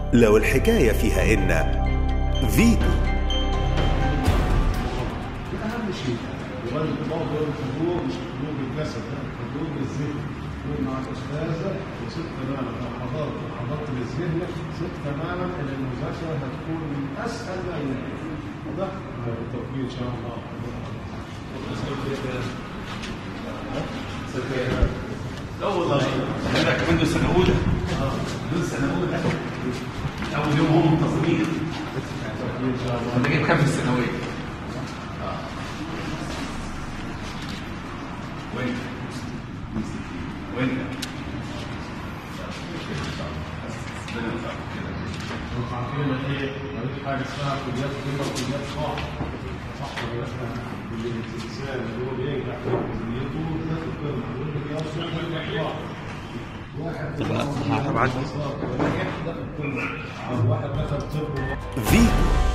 لو الحكاية فيها إن فيتو اهم شيء يبان برضه الحضور مش حضور بالجسد لا حضور بالذهن تكون مع الاستاذه وثق تماما لو حضرت حضرت بالذهن ثق تماما ان المذاكره هتكون من اسهل ما يمكن واضح؟ بالتوفيق ان شاء الله لا والله احنا كمان دول سنه اولى دول سنه اولى اول يوم هم منتظمين بالتوفيق ان شاء الله انت جايب كام في الثانويه؟ وين؟ وين؟ انتوا عارفين ايه؟ مفيش حاجه اسمها كليات قمه وكليات صح صح ولا لا؟ اللي الانسان اللي هو بينجح في كليته بياخد قمه واللي بيوصل بينجح صح واحد هبعت ونجح ده القمه واحد دخل طب فيتو